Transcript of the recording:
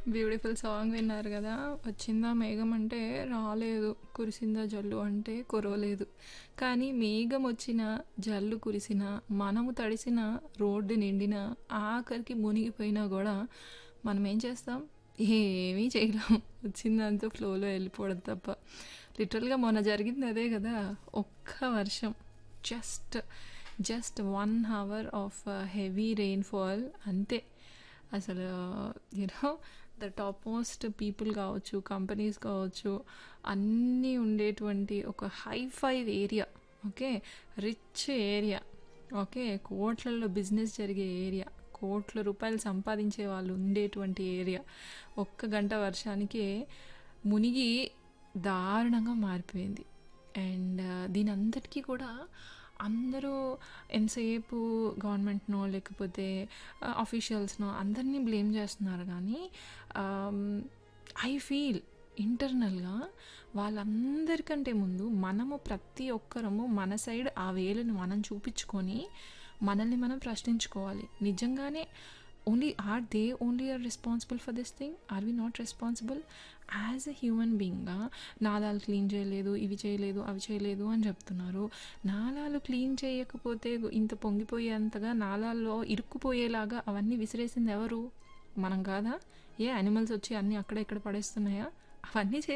beautiful song విన్నారు కదా వచ్చిందా మేఘం అంటే రాలేదు కురిసిందా జల్లు అంటే కురవలేదు కానీ మేఘం వచ్చిన జల్లు కురిసిన మనము తడిసిన రోడ్డు నిండిన ఆఖరికి మునిగిపోయినా కూడా మనం ఏం చేస్తాం ఏమీ చేయలేం వచ్చిందంతా ఫ్లోలో వెళ్ళిపోవడం తప్ప లిటరల్గా మొన్న జరిగింది అదే కదా ఒక్క వర్షం just just one hour of heavy rainfall అంతే అసలు you know the top most people కావచ్చు కంపెనీస్ కావచ్చు అన్నీ ఉండేటువంటి ఒక high five area okay rich area okay కోట్లలో బిజినెస్ జరిగే ఏరియా కోట్ల రూపాయలు సంపాదించే వాళ్ళు ఉండేటువంటి ఏరియా ఒక్క గంట వర్షానికే మునిగి దారుణంగా మారిపోయింది అండ్ దీని అంతటికీ కూడా అందరూ ఎంతసేపు గవర్నమెంట్నో లేకపోతే అఫీషియల్స్నో అందరినీ బ్లేమ్ చేస్తున్నారు కానీ ఐ ఫీల్ ఇంటర్నల్గా వాళ్ళందరికంటే ముందు మనము ప్రతి ఒక్కరము మన సైడ్ ఆ వేలుని మనం చూపించుకొని మనల్ని మనం ప్రశ్నించుకోవాలి నిజంగానే only are they only are responsible for this thing are we not responsible as a human బీయింగ్గా నాలాలు క్లీన్ చేయలేదు ఇవి చేయలేదు అవి చేయలేదు అని చెప్తున్నారు నాలాలు క్లీన్ చేయకపోతే ఇంత పొంగిపోయేంతగా నాలాల్లో ఇరుక్కుపోయేలాగా అవన్నీ విసిరేసింది ఎవరు మనం కాదా ఏ యానిమల్స్ వచ్చి అన్నీ అక్కడ ఇక్కడ పడేస్తున్నాయా అవన్నీ